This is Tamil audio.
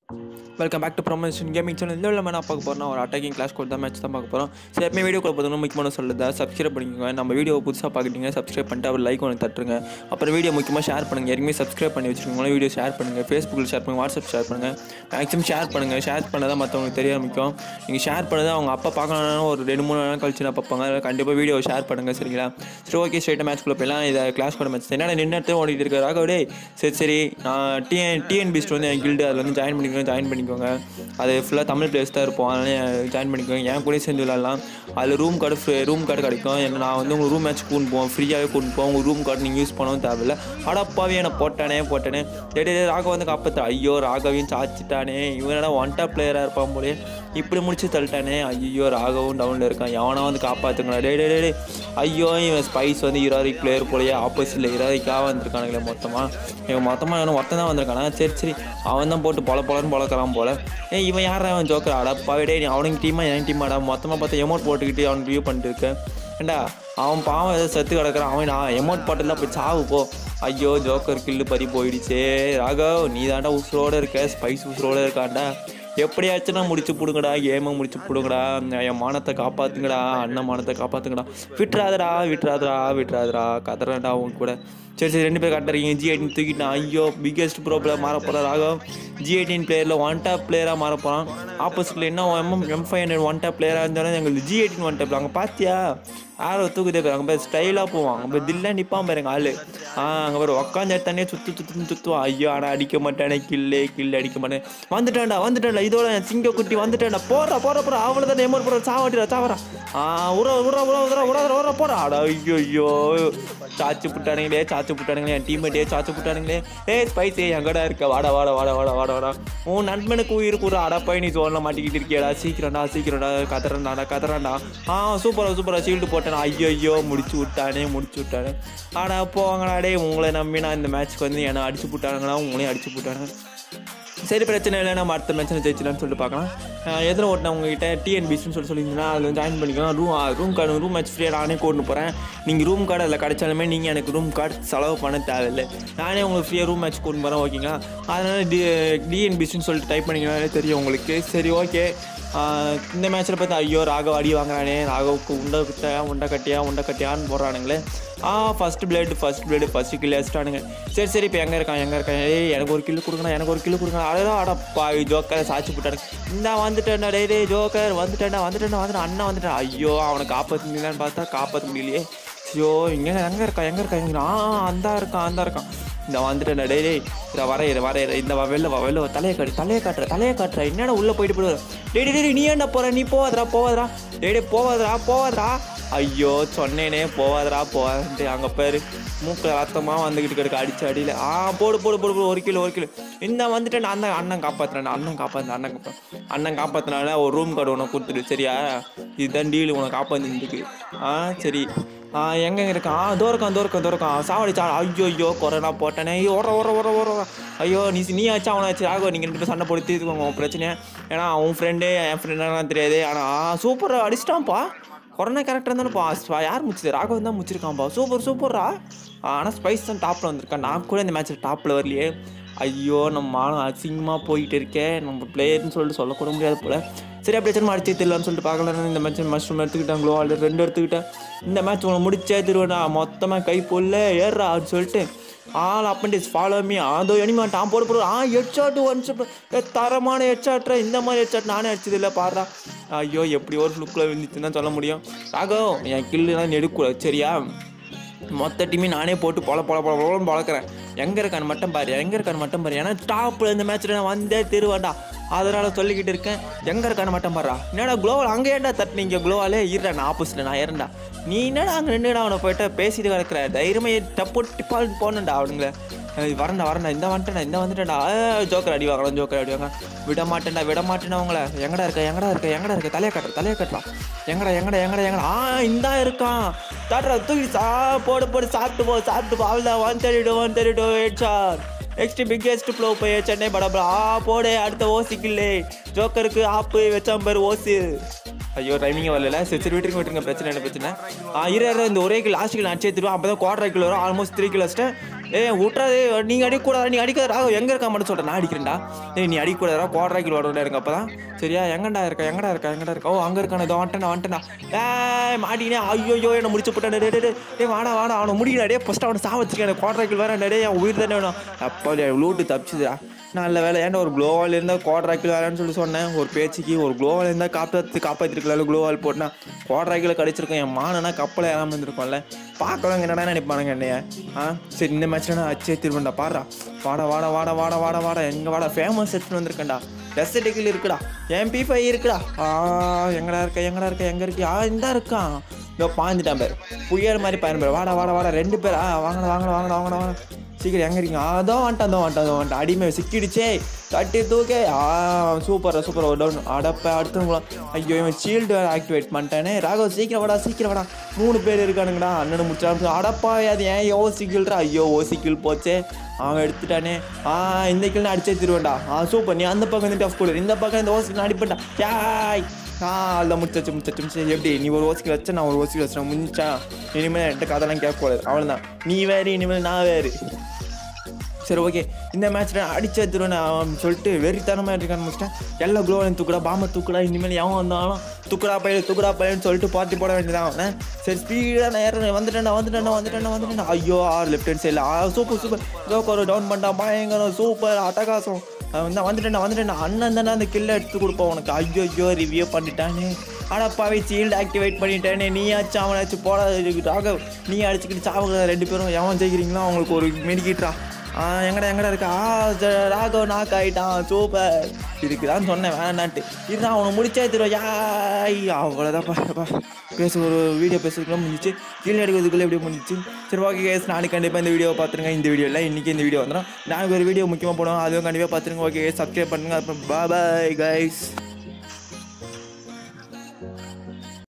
Welcome back to promotion gaming channel இந்த நம்ம என்ன பார்க்க போகிறோம்னா ஒரு அட்டாக்கிங் கிளாஸ் கோட் தான் மேட்ச் தான் பார்க்க போகிறோம் சரி எப்பவுமே வீடியோ கால் பார்த்தோம்னா முக்கியமான சொல்லுதா சப்ஸ்கிரைப் பண்ணிக்கோங்க நம்ம வீடியோ புதுசாக பார்க்குறீங்க சப்ஸ்கிரைப் பண்ணிட்டு அவர் லைக் ஒன்று தட்டுருங்க அப்புறம் வீடியோ முக்கியமாக ஷேர் பண்ணுங்கள் ஏற்கனவே சப்ஸ்கிரைப் பண்ணி வச்சுருக்கோங்களா வீடியோ ஷேர் பண்ணுங்கள் ஃபேஸ்புக்கில் ஷேர் பண்ணுங்கள் வாட்ஸ்அப் ஷேர் பண்ணுங்கள் மேக்ஸிமம் ஷேர் பண்ணுங்கள் ஷேர் பண்ண தான் மற்றவங்களுக்கு தெரிய ஆரம்பிக்கும் நீங்கள் ஷேர் பண்ணதை அவங்க அப்பா பார்க்கணும்னா ஒரு ரெண்டு மூணு நாள் கழிச்சு நான் பார்ப்பாங்க அதனால கண்டிப்பாக வீடியோ ஷேர் பண்ணுங்கள் சரிங்களா சரி ஓகே ஸ்ட்ரைட்டாக மேட்ச்குள்ளே போயிடலாம் இதை கிளாஸ் கூட மேட்ச் என்னடா நின்று ஓடிட்டு இருக்க ராகவடே சரி சரி நான் டிஎன் டிஎன் பிஸ்ட் வந்து என் கில்டு அதில் வந்து ஜாயின் பண்ணிக்கோங்க ஜாயின் பண்ணிக்கோங்க அது ஃபுல்லாக தமிழ் பிளேஸ் தான் இருப்போம் அதனால் ஜாயின் பண்ணிக்கோங்க என் கூட சேர்ந்து விளாட்லாம் அதில் room card free room card கிடைக்கும் என்ன நான் வந்து உங்கள் ரூம் மேட்ச் கூட்டு போவோம் ஃப்ரீயாகவே கூட்டு போவோம் உங்கள் ரூம் கார்டு நீங்கள் யூஸ் பண்ணவும் தேவையில்ல அடப்பாவே என்னை போட்டானே போட்டானே டே டே, டே, ராகவ வந்து காப்பாற்ற ஐயோ ராகவையும் சாச்சிட்டானே இவனடா ஒன் டாப் பிளேயராக இருப்பான் போலே இப்படி முடிச்சு தள்ளிட்டானே ஐயோ ராகவும் டவுனில் இருக்கான் எவனா வந்து காப்பாற்றுங்களா டே டே டே டே ஐயோ இவன் ஸ்பைஸ் வந்து ஹீரோரிக் பிளேயர் போலயே ஆப்போசிட்டில் ஹீரோரிக்காக வந்திருக்கானுங்களே மொத்தமாக இவன் மொத்தமாக இவன் ஒருத்தன் தான் வந்திருக்கானா சரி சரி அவன் தான் போட்டு பொல பொலன்னு பொழக்கிறான் போல ஏய் இவன் யாரா அவன் ஜோக்கர் அடப்பாவிடே நீ அவனுக்கு டீமா என் டீமாடா மொத்தமாக பார்த்தா எமௌண்ட் போட்டுக்கிட்டு அவனுக்கு வியூ பண்ணிட்டு இருக்கேன் ஏண்டா அவன் பாவம் ஏதோ செத்து கிடக்குறான் அவன் நான் எமௌண்ட் போட்டுலாம் போய் சாவு போ ஐயோ ஜோக்கர் கில்லு பறி போயிடுச்சே ராகவ் நீ தாண்டா உசுரோட இருக்க ஸ்பைஸ் உசுரோட இருக்காண்டா எப்படியாச்சும் நான் முடிச்சு பிடுங்கடா கேமை முடிச்சு பிடுங்கடா என் மானத்தை காப்பாத்துங்கடா அண்ணன் மானத்தை காப்பாத்துங்கடா விட்டுறாதடா விட்டுறாதடா விட்டுறாதடா கதறடா உன் கூட சரி சரி ரெண்டு பேர் கட்டுறீங்க ஜி எயிட்டின் தூக்கிட்டான் ஐயோ பிக்கெஸ்ட் ப்ராப்ளம் மாற போகிறார் ராகவ் ஜி எயிட்டின் பிளேயரில் ஒன் டாப் பிளேயராக மாற போகிறான் ஆப்போசிட்டில் என்ன M M five hundred one top பிளேயராக இருந்தாலும் எங்களுக்கு ஜி எயிட்டின் ஒன் டாப் அங்கே பார்த்தியா ஆரோ தூக்குதே பாரு அங்கே போய் ஸ்டைலாக போவான் அங்கே போய் தில்லா நிற்பான் பாருங்க ஆள் ஆ அங்கே பாரு உட்காந்து எடுத்தானே சுத்து சுத்துன்னு சுற்றுவான் ஐயோ ஆனால் அடிக்க மாட்டானே கில்லே கில்லு அடிக்க மாட்டேன் வந்துட்டான்டா வந்துட்டான்டா இதோட என் சிங்க குட்டி வந்துட்டான்டா போறா போற போற அவ்வளோதான் எமோட் போற சாவட்டிடா சாவரா ஆ உர உர உர உர உர உர போறா அடா ஐயோ ஐயோ சாச்சு புட்டானுங்களே சாச்சு புட்டானுங்களே என் டீம்மேட்டே சாச்சு புட்டானுங்களே ஏய் ஸ்பைஸ் எங்கடா இருக்க வாடா வாடா வாடா வாடா வாடா வாடா உன் நண்பனுக்கு உயிர் கூற அடப்பாய் நீ சோனில் மாட்டிக்கிட்டு இருக்கியடா சீக்கிரம்டா சீக்கிரம்டா கத்துறேன்டா கத்துறேன்டா ஆ சூப்பரா சூப்பரா ஷீல்டு போட்டேன் ஐயோ ஐயோ முடிச்சு விட்டானே முடிச்சு விட்டானே ஆடா போவாங்கடா டே உங்களை நம்பி நான் இந்த மேட்ச்க்கு வந்து என்னை அடிச்சு போட்டானுங்களா உங்களையும் அடிச்சு போட்டானுங்க சரி பிரச்சனை இல்லை நம்ம அடுத்த மேட்ச்சில் ஜெயிச்சலாம்னு சொல்லிட்டு பார்க்கலாம் அஹ் எதில் ஓட்டின உங்ககிட்ட டிஎன்பிசின்னு சொல்லி சொல்லியிருந்தீங்கன்னா அதில் ஜாயின் பண்ணிக்கலாம் room room card room match ஃப்ரீயாக நானே கூட்டு போகிறேன் நீங்கள் ரூம் கார்டு அதில் கிடைச்சாலுமே நீங்கள் எனக்கு ரூம் கார்டு செலவு பண்ண தேவையில்லை நானே உங்களுக்கு ஃப்ரீயாக ரூம் மேட்ச் கூட்டு போகிறேன் ஓகேங்களா அதனால் டி டிஎன்பிசின்னு சொல்லிட்டு டைப் பண்ணிங்கனாலே தெரியும் உங்களுக்கு சரி ஓகே இந்த மேட்ச்சில் பார்த்தா ஐயோ ராகவ் அடி வாங்குறானே ராகவுக்கு உண்டை குட்டையா உண்டை கட்டியா உண்டை கட்டியான்னு போடுறானுங்களே ஆ first blade first blade first kill அடிச்சிட்டானுங்க சரி சரி இப்போ எங்கே இருக்கான் எங்கே இருக்கான் ஏய் எனக்கு ஒரு கில்லு கொடுக்கணும் எனக்கு ஒரு கில்லு கொடுக்கணும் அதான் அடப்பா ஜோக்கரை சாச்சி போட்டானுங்க இந்த வந்துட்டேன்டா டேய் டேய் ஜோக்கர் வந்துட்டேன்டா வந்துட்டேன்டா வந்துட்டேன் அண்ணன் வந்துட்டேன் ஐயோ அவனை காப்பாற்ற முடியலான்னு பார்த்தா காப்பாற்ற முடியலையே ஐயோ இங்கே எங்கே இருக்கான் எங்கே இருக்கான் எங்கே ஆ அந்த இருக்கான் அந்த இருக்கான் இந்த வந்துட்டேன் டேய் டேய் இதை வர இதை வர இரு. இந்த வா, வெளில வா வெளில வா தலையை காட்டு தலையை காட்டுற தலையை காட்டுற என்னடா உள்ளே போயிட்டு போயிடுவார் டேய் டேய், டேய் நீ ஏன்டா போற நீ போவாதடா போவாதடா டேய் டேய் போவாதடா போவாதடா ஐயோ சொன்னேனே போவாதடா போவாதுன்ட்டு அங்கே பேர் மூக்கில் ரத்தமாக வந்துக்கிட்டு கிடக்கு அடிச்சு அடியில் ஆ போடு போடு போடு போடு ஒரு கிலோ ஒரு கிலோ இந்த வந்துட்டு நான் அண்ணன் அண்ணன் காப்பாற்றுறேன் அண்ணன் காப்பாற்று அண்ணன் காப்பா அண்ணன் காப்பாற்றினால ஒரு ரூம் கார்டு உனக்கு கொடுத்துரு சரியா இதுதான் டீல் உனக்கு காப்பாற்றுறதுக்கு ஆ சரி ஆ எங்க இருக்கான் ஆ தோறக்கான் தோறக்கான் தோறக்கான் சாவடிச்சா ஐயோ ஐயோ கொரோனா போட்டானே ஐயோ ஓர ஓர ஓர ஓர ஓர. ஐயோ நீ நீ ஆச்சு அவனாச்சு ஆகோ நீங்கள் ரெண்டு பேரும் சண்டை போட்டு தீர்த்துக்கோங்க உன் பிரச்சனையை ஏன்னா அவன் ஃப்ரெண்டு என் ஃப்ரெண்டாலாம் தெரியாது ஆனால் சூப்பராக அடிச்சிட்டான்ப்பா கொரோனா கேரக்டர் தானேப்பா யார் முடிச்சது ராகவன் தான் முடிச்சிருக்கான்ப்பா சூப்பர் சூப்பரா ஆனால் ஸ்பைஸ் தான் டாப்பில் வந்திருக்கான் நான் கூட இந்த மேட்ச்சில் டாப்பில் வரலையே ஐயோ நம்ம மானம் அசிங்கமாக போயிட்டு இருக்கேன் நம்ம பிளேயர்னு சொல்லிட்டு சொல்லக்கூட முடியாது போல் சரி அப்படியே திரும்ப அடிச்சு தெரியலான்னு சொல்லிட்டு பார்க்கலாம் இந்த மேட்ச் மஷ்ரூம் எடுத்துக்கிட்டாங்களோ அல்லது ரெண்டு எடுத்துக்கிட்டேன் இந்த மேட்ச் உனக்கு முடிச்சே திருவேடா மொத்தமாக கை பொல்ல ஏறா அப்படின்னு சொல்லிட்டு ஆல் அப்பண்டிஸ் ஃபாலோ மீ அதோ எனிமாட்டான் போட போடு ஆ ஹெட்ஷாட் ஒன் தரமான ஹெட்ஷாட்ரா இந்த மாதிரி ஹெட்ஷாட் நானே அடிச்சது இல்லை பாடுறா ஐயோ எப்படி ஒரு ஃப்ளுக்கில் விழுந்துச்சுன்னு தான் சொல்ல முடியும் ராகவ் என் கில்லுலாம் நீ எடுக்கக்கூடாது சரியா மொத்த டீமே நானே போட்டு பொல பொல பொல பொலன்னு பழக்கிறேன் எங்கே இருக்கான்னு மட்டும் பாரு எங்கே இருக்கான்னு மட்டும் பாரு ஏன்னா டாப்பில் இந்த மேட்ச்சில் நான் வந்தே திருவேண்டா அதனால சொல்லிக்கிட்டு இருக்கேன் எங்கே இருக்கான்னு மட்டும் பாருடா என்னடா குளோவால் அங்கே ஏன்டா தட்டுனீங்க குளோவாலே இருடா நான் ஆப்போசிட்டில் நான் ஏறேன்டா நீ என்னடா அங்கே நின்றுடா அவனை போயிட்டு பேசிட்டு கிடக்குற தைரியமாக டப்பு டிப்பால் போனேன்டா அவனுங்களே ஏய், வரேன்டா வரேன்டா இந்த வந்துட்டேன்டா இந்த வந்துட்டேன்டா ஜோக்கர் அடி வாங்கலாம் ஜோக்கர் அடி வாங்க விட மாட்டேன்டா விட மாட்டேன்டா உங்களை எங்கடா இருக்க எங்கடா இருக்க எங்கடா இருக்க தலையை கட்டுற தலையை கட்டுறா எங்கடா எங்கடா எங்கடா எங்கடா ஆ இந்தா இருக்கான் தட்டுறா தூக்கி சா போடு போடு சாப்பிட்டு போ சாப்பிட்டு போ அவ்வளோதான் one thirty two one thirty two eight sir next biggest blow போய் சென்னை படபடா ஆ போடு அடுத்த ஓசிக்கில்லே ஜோக்கருக்கு ஆப்பு வச்சாம் பேர் ஓசி ஐயோ டைமிங் வரல சரி சரி விட்டுருங்க விட்டுருங்க பிரச்சனை இல்லை பிரச்சனை ஆ இரு இரு, இந்த ஒரே கிலோ லாஸ்ட் கிலோ அடிச்சு எடுத்துருவோம் அப்போ தான் குவார்டர் கிலோ வரும் ஆல்மோஸ்ட் த்ரீ கிலோ ஏய் விட்றாதே நீங்கள் அடிக்கக்கூடாது நீ அடிக்காத ராகவ் எங்கே இருக்கா மட்டும் சொல்கிறேன் நான் அடிக்கிறேன்டா ஏய் நீ அடிக்கக்கூடாதா குவாட்ராக்கில் விளாட எனக்கு அப்போ தான் சரியா எங்கடா இருக்கா எங்கடா இருக்கா எங்கடா இருக்கா ஓ அங்கே இருக்கானே இதோ வந்துட்டேன் வந்துட்டேன்டா ஏய் மாட்டினே ஐயோ என்ன முடிச்சு போட்டேன் டே டே டே வாடா வாடா அவனை முடியல டே ஃபஸ்ட்டு அவனை சாவச்சிருக்கேன் குவாட்ராக்கில் வேற டே என் உயிர் தானே வேணும் அப்போ லூட்டு தப்பிச்சுதுடா நல்ல வேலை ஏன்டா ஒரு க்ளோவால் இருந்தால் குவாட்ராக்கில் வேலைன்னு சொல்லி சொன்னேன் ஒரு பேச்சுக்கு ஒரு க்ளோவால் இருந்தால் காப்பாற்று காப்பாற்றிருக்கலாம் க்ளோவால் போட்டுனா குவாட்ராக்கில் கிடச்சிருக்கேன் என் மானனா கப்பலை ஏறாமல் இருந்திருக்கோம்ல பார்க்கறவங்க என்னடா நினைப்பானுங்க என்னைய ஆ சரி இந்த மேட்ச்சில் நான் அச்சே திருவண்டா பாடுறா வாடா வாடா வாடா வாடா வாடா வாடா எங்கே வாடா ஃபேமஸ் எடுத்துன்னு வந்திருக்கேன்டா ரெஸ்டிக்கில் இருக்குடா எம்பி ஃபைவ் இருக்குடா ஆ எங்கடா இருக்க எங்கடா இருக்க எங்கே இருக்கு ஆ இந்த இருக்கான் இதோ பாஞ்சிட்டான் பேர் புயல் மாதிரி பயன் பேர் வாடா வாடா வாடா ரெண்டு பேர் ஆ வாங்கடா வாங்கடா வாங்கடா வாங்கடா வாங்கடா சீக்கிரம் எங்கே இருக்கீங்க அதோ வந்துட்டான் அதோ வந்துட்டான் அதோ வந்துட்டான் அடிமை சிக்கிடுச்சே தட்டி தூக்கே ஆ சூப்பர் சூப்பர் ஒரு டவுன் அடப்ப அடுத்து ஐயோ இவன் ஷீல்டு வேறு ஆக்டிவேட் பண்ணிட்டானே ராகவ் சீக்கிரம் வாடா சீக்கிரம் வாடா மூணு பேர் இருக்கானுங்கடா அண்ணனு முடிச்சா அடப்பா அது ஏன் ஓ சிக்கிள்ரா ஐயோ ஓ சிக்கிள் போச்சே அவன் எடுத்துட்டானே ஆ இந்த கில் அடிச்சே திருவேண்டா ஆ சூப்பர் நீ அந்த பக்கம் வந்துட்டு ஆஃப் கூட இந்த பக்கம் இந்த ஓசிக்கு அடிப்பட்டா யாய் நான் அதில் முடிச்சாச்சு முடிச்சாச்சு முடிச்சு எப்படி நீ ஒரு ஓசிக்கு வச்ச நான் ஒரு ஓசிக்கு வச்சேன் முடிஞ்சா இனிமேல் என்கிட்ட கதைலாம் கேட்கக்கூடாது அவ்வளோதான் நீ வேறு இனிமேல் நான் வேறு சரி ஓகே இந்த மேட்ச்சில் அடிச்சு எடுத்துருவேன் அவன் சொல்லிட்டு வெறித்தனமாக இருக்க ஆரம்பிச்சிட்டேன் எல்லா குளோவலையும் தூக்குடா பாம்பை தூக்குடா இனிமேல் எவன் வந்தாலும் தூக்குடா பையன் தூக்குடா பையன் சொல்லிட்டு பார்ட்டி போட வேண்டியதான் அவனை சரி ஸ்பீடாக நான் ஏறேன் வந்துட்டேன் வந்துட்டேன் வந்துட்டேன் வந்துட்டேன் ஐயோ ஆறு லெஃப்ட் ஹேண்ட் சைடில் ஆ சூப்பர் சூப்பர் இதோ ஒரு டவுன் பண்ணிட்டான் பயங்கரம் சூப்பர் அட்டகாசம் அவன் தான் வந்துட்டேன் வந்துட்டேன் அண்ணன் தானே அந்த கில்லை எடுத்து கொடுப்போம் உனக்கு ஐயோ ஐயோ ரிவ்யூ பண்ணிட்டானே அடப்பாவே சீல்டு ஆக்டிவேட் பண்ணிட்டேனே நீயாச்சும் அவனாச்சும் போட ராகவ் நீ அடிச்சுக்கிட்டு சாவுங்க ரெண்டு பேரும் எவன் ஜெயிக்கிறீங்களோ அவங்களுக்கு ஒரு மெடிக்கிட்டா ஆ எங்கடா எங்கடா இருக்கா ஆ ஜ- ராகவ் நாக் ஆயிட்டான் சூப்பர் இதுக்கு தான் சொன்னேன் வேணான்ட்டு இதுதான் அவனை முடிச்சே தருவா யாய் அவ்வளோதான் பேச ஒரு வீடியோ பேசுறதுக்குள்ள முடிஞ்சிச்சு கீழே எடுக்கிறதுக்குள்ளே எப்படி முடிஞ்சிச்சு சரி ஓகே கேஸ் நாளைக்கு கண்டிப்பாக இந்த வீடியோ பார்த்துருங்க இந்த வீடியோவில் இன்றைக்கி இந்த வீடியோ வந்துடும் நாளைக்கு ஒரு வீடியோ முக்கியமாக போடுவோம் அதுவும் கண்டிப்பாக பார்த்துருங்க ஓகே சப்ஸ்கிரைப் பண்ணுங்க அப்புறம் பாய் கைஸ்